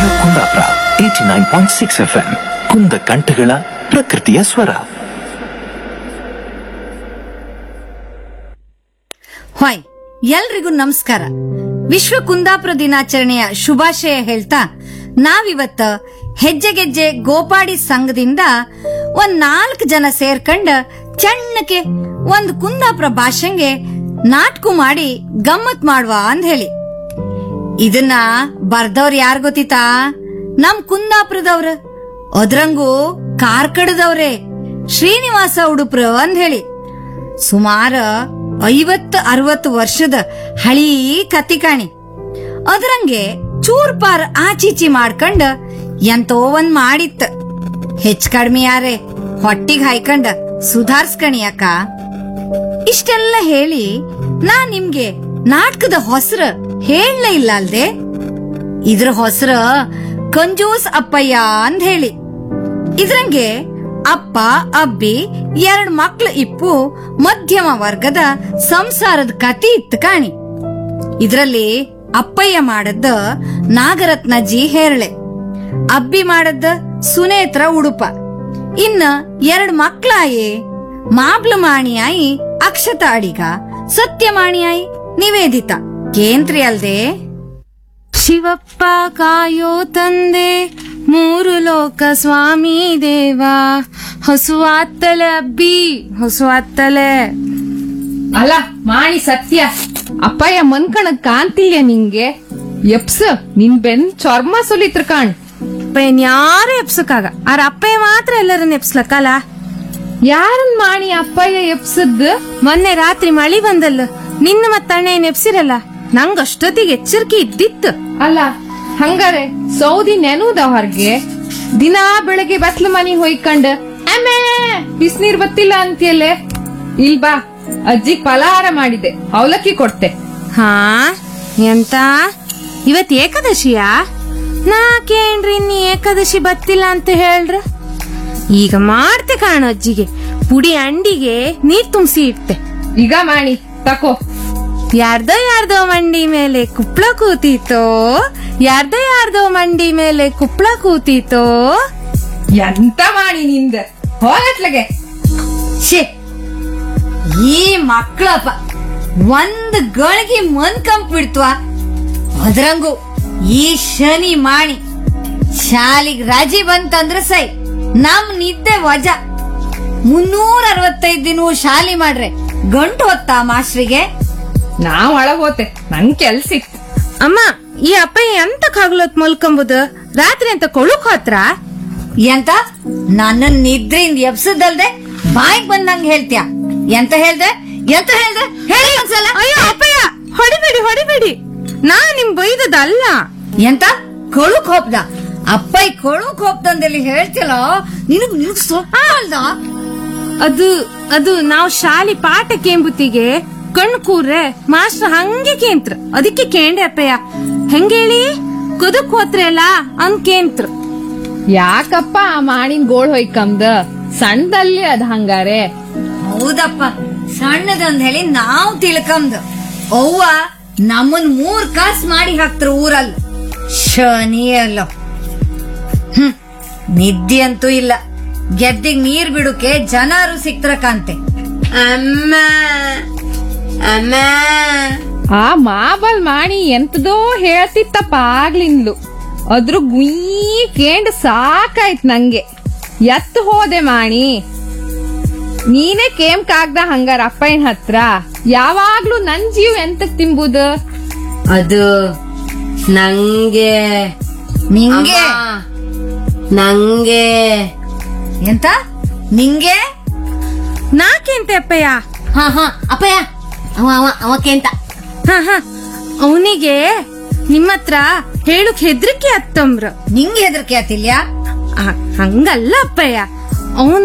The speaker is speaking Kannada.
radio Kundapura eighty nine point six F M ಕುಂದ ಕಂಠಗಳ ಪ್ರಕೃತಿಯ ಸ್ವರ ಹೊಯ್ ಎಲ್ರಿಗೂ ನಮಸ್ಕಾರ ವಿಶ್ವ ಕುಂದಾಪುರ ದಿನಾಚರಣೆಯ ಶುಭಾಶಯ ಹೇಳ್ತಾ ನಾವಿವತ್ತ ಹೆಜ್ಜೆಗೆಜ್ಜೆ ಗೋಪಾಡಿ ಸಂಘದಿಂದ ಒಂದ್ ನಾಲ್ಕು ಜನ ಸೇರ್ಕಂಡ ಚಣ್ಣಕ್ಕೆ ಒಂದ್ ಕುಂದಾಪುರ ಭಾಷೆಗೆ ನಾಟಕ ಮಾಡಿ ಗಮ್ಮತ್ ಮಾಡುವ ಅಂದ್ ಹೇಳಿ ಇದನ್ನ ಬರ್ದವ್ರ ಯಾರ್ ಗೊತ್ತಿತಾ ನಮ್ ಕುಂದಾಪುರದವ್ರ ಅದ್ರಂಗೂ ಕಾರ್ಕಡದವ್ರೆ ಶ್ರೀನಿವಾಸ ಉಡುಪ್ರ ಅಂದ್ ಹೇಳಿ ಸುಮಾರ ಐವತ್ತು ಅರವತ್ತು ವರ್ಷದ ಹಳೀ ಕತ್ತಿ ಕಾಣಿ ಅದ್ರಂಗೆ ಚೂರ್ ಪಾರ್ ಆಚೀಚಿ ಮಾಡ್ಕಂಡ ಎಂತೋ ಒಂದ್ ಮಾಡಿತ್ತ ಹೆಚ್ಚ್ ಕಡ್ಮಿ ಯಾರೇ ಹೊಟ್ಟಿಗ್ ಹಾಯ್ಕಂಡ ಸುಧಾರ್ಸ್ಕಣಿ ಅಕ್ಕ ಇಷ್ಟೆಲ್ಲ ಹೇಳಿ ನಾ ನಿಮ್ಗೆ ನಾಟಕದ ಹೊಸರ ಹೇಳಲೇ ಇಲ್ಲ ಅಲ್ದೆ ಇದ್ರ ಹೊಸರ ಕಂಜೂಸ್ ಅಪ್ಪಯ್ಯ ಅಂದ್ ಹೇಳಿ ಇದ್ರಂಗೆ ಅಪ್ಪ ಅಬ್ಬಿ ಎರಡ್ ಮಕ್ಳು ಇಪ್ಪು ಮಧ್ಯಮ ವರ್ಗದ ಸಂಸಾರದ ಕತಿ ಇತ್ತು ಕಾಣಿ ಇದ್ರಲ್ಲಿ ಅಪ್ಪಯ್ಯ ಮಾಡದ್ದ ನಾಗರತ್ನಜಿ ಹೇರಳೆ ಅಬ್ಬಿ ಮಾಡದ್ದ ಸುನೇತ್ರ ಉಡುಪ ಇನ್ನ ಎರಡ್ ಮಕ್ಳಾಯಿ ಮಾಬ್ಲು ಮಾಣಿಯಾಯಿ ಅಕ್ಷತ ಅಡಿಗ ಸತ್ಯಮಾಣಿಯಾಯಿ ನಿವೇದಿತ ಕೇಂದ್ರಿ ಅಲ್ದೆ ಶಿವಪ್ಪ ಕಾಯೋ ತಂದೆ ಮೂರು ಲೋಕ ಸ್ವಾಮಿ ದೇವ ಹೊಸುವಾತ್ತಲೆ ಅಬ್ಬಿ ಹೊಸುವಾತ್ತಲೆ ಅಲ್ಲ ಮಾಣಿ ಸತ್ಯ ಅಪ್ಪಯ್ಯ ಮನ್ಕಣಕ್ ಕಾಂತಿಲ್ಯ ನಿಂಗೆ ಎಪ್ಸ ನಿನ್ ಬೆನ್ ಚರ್ಮ ಸುಲಿತ್ರ ಕಾಣ್ ಅಪ್ಪಯ್ಯನ್ ಯಾರು ಎಪ್ಸಕ್ಕಾಗ ಆರ ಅಪ್ಪಯ್ಯ ಮಾತ್ರ ಎಲ್ಲರನ್ನ ಎಪ್ಸ್ಲಕ್ಕಲ್ಲ ಯಾರನ್ ಮಾಣಿ ಅಪ್ಪಯ್ಯ ಎಪ್ಸದ್ ಮೊನ್ನೆ ರಾತ್ರಿ ಮಳಿ ಬಂದಲ್ಲ ನಿನ್ನ ಮತ್ತ ಅಣ್ಣ ಏನ್ ಎಪ್ಸಿರಲ್ಲ ನಂಗ್ ಅಷ್ಟೊತ್ತಿಗೆ ಎಚ್ಚರಿಕೆ ಇದ್ದಿತ್ತು ಅಲ್ಲ ಹಂಗಾರೆ ಸೌದಿ ನೆನೂದ ಹೊರ್ಗೆ ದಿನಾ ಬೆಳಗ್ಗೆ ಬತ್ಲ ಮನಿ ಹೊಯ್ಕಂಡ್ ಅಮ್ಮೇ ಬಿಸ್ನೀರ್ ಬತ್ತಿಲ್ಲ ಅಂತೀಯಲ್ಲೇ ಇಲ್ ಬಾ ಅಜ್ಜಿಗ್ ಫಲಹಾರ ಮಾಡಿದೆ ಅವಲಕ್ಕಿ ಕೊಡ್ತೆ ಹಾ ಎಂತ ಇವತ್ ಏಕಾದಶಿಯಾ ನಾಕೇನ್ರಿ ಇನ್ನಿ ಏಕಾದಶಿ ಬತ್ತಿಲ್ಲ ಅಂತ ಹೇಳ್ರ ಈಗ ಮಾಡ್ತೆ ಕಾಣ ಅಜ್ಜಿಗೆ ಪುಡಿ ಅಂಡಿಗೆ ನೀರ್ ತುಂಬಿಸಿ ಇಡ್ತೆ ಈಗ ಮಾಣಿ ತಕೋ ಯಾರ್ದೋ ಯಾರ್ದೋ ಮಂಡಿ ಮೇಲೆ ಕುಪ್ಳ ಕೂತೀತೋ ಯಾರ್ದೋ ಯಾರ್ದೋ ಮಂಡಿ ಮೇಲೆ ಕುಪ್ಳ ಕೂತೀತೋ ಎಂತ ಮಾಣಿ ನಿಂದ ಹೋಗತ್ಲಗೆ ಶೇ ಈ ಮಕ್ಕಳಪ್ಪ ಒಂದ್ ಗಳಿಗೆ ಮನ್ ಕಂಪಿಡ್ತ್ವ ಅದ್ರಂಗು ಈ ಶನಿ ಮಾಣಿ ಶಾಲಿಗ್ ರಾಜಿ ಬಂತಂದ್ರ ಸೈ ನಮ್ ನಿದ್ದೆ ವಜಾ ಮುನ್ನೂರ ಅರವತ್ತೈದ್ ದಿನ ಶಾಲಿ ಮಾಡ್ರೆ ಗಂಟು ಹೊತ್ತಾ ಮಾಸ್ಟ್ರಿಗೆ ನಾವ್ ಒಳಗ್ ಹೋತೆ ನಂಗ್ ಕೆಲ್ಸಿತ್ತು ಅಮ್ಮ ಈ ಅಪ್ಪಯ್ಯ ಎಂತ ಕಾಗ್ಲೋತ್ ಮಲ್ಕೊಂಬುದು ರಾತ್ರಿ ಅಂತ ಕೊಳುಕ್ ಹೋತ್ರ ಎಂತ ನನ್ನ ನಿದ್ರೆಯಿಂದ ಎಬ್ಸದಲ್ದೆ ಬಾಯಿಗ್ ಬಂದಂಗ್ ಹೇಳ್ತೀಯ ಎಂತ ಹೇಳ್ದೆ ಎಂತ ಹೇಳ್ದೆ ಹೇಳಿ ಒಂದ್ಸಲ ಅಯ್ಯೋ ಅಪ್ಪಯ್ಯ ಹೊಡಿಬೇಡಿ ಹೊಡಿಬೇಡಿ ನಾ ನಿಮ್ ಬೈದದಲ್ಲ ಎಂತ ಕೊಳುಕ್ ಹೋಪ್ದ ಅಪ್ಪೈ ಕೊಳುಕ್ ಹೋಪ್ದಂದಲ್ಲಿ ಹೇಳ್ತಿಲ್ಲ ನಿನಗ್ ನಿನಗ್ ಸೊಪ್ಪ ಅಲ್ದ ಅದು ಅದು ನಾವು ಶಾಲಿ ಪಾಠ ಕೇಂಬುತ್ತಿಗೆ ಕಣ್ ಕೂರ್ರೆ ಮಾಸ್ಟರ್ ಹಂಗೆ ಕೇಂತ್ರ ಅದಕ್ಕೆ ಕೇಂಡೆ ಅಪ್ಪಯ್ಯ ಹೆಂಗೇಳಿ ಕುದಕ್ ಹೋತ್ರೆ ಅಲ್ಲ ಅನ್ ಕೇಂತ್ರ ಯಾಕಪ್ಪ ಆ ಮಾಣಿನ್ ಗೋಳ್ ಹೊಯ್ಕಂದ ಸಣ್ಣದಲ್ಲಿ ಅದ್ ಹಂಗಾರೆ ಹೌದಪ್ಪ ಸಣ್ಣದಂದ್ ಹೇಳಿ ನಾವ್ ತಿಳ್ಕಂದ್ ಅವ್ವ ನಮ್ಮನ್ ಮೂರ್ ಕಾಸ್ ಮಾಡಿ ಹಾಕ್ತಾರ ಊರಲ್ಲಿ ಶನಿ ಅಲ್ಲ ಹ್ಮ್ ನಿದ್ದೆ ಅಂತೂ ಇಲ್ಲ ಗೆದ್ದಿಗ್ ನೀರ್ ಬಿಡುಕೆ ಜನರು ಸಿಕ್ತರ ಕಾಂತೆ ಅಮ್ಮ ಅಮ್ಮ ಆ ಮಾಬಲ್ ಮಾಣಿ ಎಂತದೋ ಹೇಳ್ತಿತ್ತಪ್ಪ ಆಗ್ಲಿಂದ್ಲು ಅದ್ರ ಗುಯ್ ಕೇಂಡ್ ಸಾಕಾಯ್ತ್ ನಂಗೆ ಎತ್ ಹೋದೆ ಮಾಣಿ ನೀನೇ ಕೇಮ್ ಕಾಗ್ದ ಹಂಗಾರ ಅಪ್ಪಯ್ಯನ್ ಹತ್ರ ಯಾವಾಗ್ಲೂ ನನ್ ಜೀವ ಎಂತಕ್ ತಿಂಬುದು ಅದು ನಂಗೆ ನಿಂಗೆ ನಂಗೆ ಎಂತ ನಿಂಗೆ ನಾಕೆಂತೆ ಅಪ್ಪಯ್ಯ ಹಾ ಹಾ ಅಪ್ಪಯ್ಯ ಅವ ಅವ ಅವಕ್ಕೆಂತ ಹ ಹ ಅವನಿಗೆ ನಿಮ್ಮತ್ರ ಹೇಳುಕ್ ಹೆದ್ರಿಕೆ ಅತ್ತಂಬ್ರ ನಿಂಗೆ ಹೆದರ್ಕೆ ಆತಿಲ್ಯಾ ಆ, ಹಂಗಲ್ಲ ಅಪ್ಪಯ್ಯ ಅವನ್